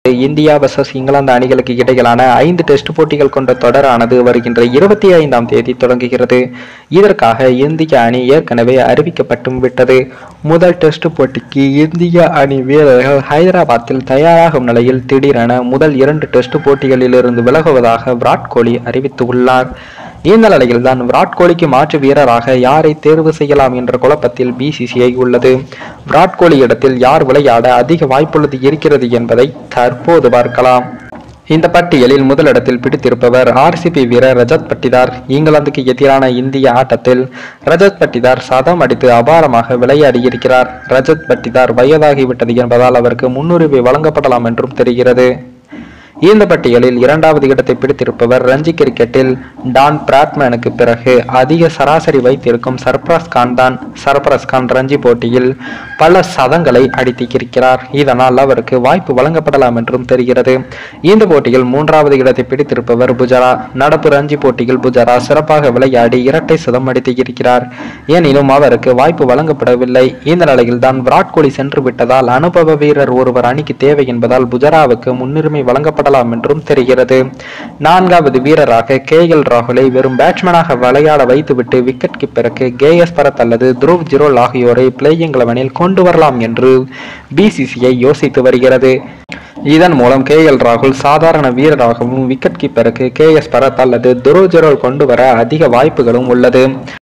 India versus England அணிகளுக்கு இடையிலான ஐந்து டெஸ்ட் போட்டிகள் கொண்ட தொடரானது வருகின்ற இருபத்தி ஐந்தாம் தேதி தொடங்குகிறது இதற்காக இந்திய அணி ஏற்கனவே அறிவிக்கப்பட்டும் விட்டது முதல் டெஸ்ட் போட்டிக்கு இந்திய அணி வீரர்கள் ஹைதராபாத்தில் தயாராகும் நிலையில் திடீரென முதல் இரண்டு டெஸ்ட் போட்டிகளிலிருந்து விலகுவதாக விராட் கோலி அறிவித்துள்ளார் இந்த நிலையில் தான் விராட் கோலிக்கு மாற்று வீரராக யாரை தேர்வு செய்யலாம் என்ற குழப்பத்தில் பிசிசிஐ உள்ளது விராட் கோலி இடத்தில் யார் விளையாட அதிக வாய்ப்புள்ளது இருக்கிறது என்பதை தற்போது பார்க்கலாம் இந்த பட்டியலில் முதலிடத்தில் பிடித்திருப்பவர் ஆர்சிபி வீரர் ரஜத் பட்டிதார் இங்கிலாந்துக்கு எதிரான இந்திய ஆட்டத்தில் ரஜத் பட்டிதார் சதம் அடித்து அபாரமாக விளையாடியிருக்கிறார் ரஜத் பட்டிதார் வயதாகிவிட்டது என்பதால் அவருக்கு முன்னுரிமை வழங்கப்படலாம் என்றும் தெரிகிறது இந்த பட்டியலில் இரண்டாவது இடத்தை பிடித்திருப்பவர் ரஞ்சி கிரிக்கெட்டில் டான் பிராட்மேனுக்கு பிறகு அதிக சராசரி வைத்திருக்கும் சர்பராஸ் கான் தான் சர்பராஸ் கான் ரஞ்சி போட்டியில் பல சதங்களை அடித்திருக்கிறார் இதனால் அவருக்கு வாய்ப்பு வழங்கப்படலாம் என்றும் தெரிகிறது இந்த போட்டியில் மூன்றாவது இடத்தை பிடித்திருப்பவர் புஜரா நடப்பு ரஞ்சி போட்டியில் புஜரா சிறப்பாக விளையாடி இரட்டை சதம் அடித்திருக்கிறார் எனினும் அவருக்கு வாய்ப்பு வழங்கப்படவில்லை இந்த நிலையில் தான் விராட் கோலி சென்று விட்டதால் அனுபவ வீரர் ஒருவர் அணிக்கு தேவை என்பதால் புஜராவுக்கு முன்னுரிமை வழங்கப்படலாம் என்றும் தெரிகிறது நான்காவது வீரராக கே எல் ராகுலை வெறும் பேட்ஸ்மேனாக விளையாட வைத்துவிட்டு விக்கெட் கீப்பருக்கு கே எஸ் பரத் அல்லது துருவ் ஜிரோல் ஆகியோரை பிளேயிங் லெவனில் கொண்டு வரலாம் என்று பிசிசிஐ யோசித்து வருகிறது இதன் மூலம் கே எல் ராகுல் சாதாரண வீரராகவும் விக்கெட் கீப்பருக்கு கே எஸ் பரத் அல்லது துருவ் ஜிரோல் கொண்டு வர அதிக வாய்ப்புகளும் உள்ளது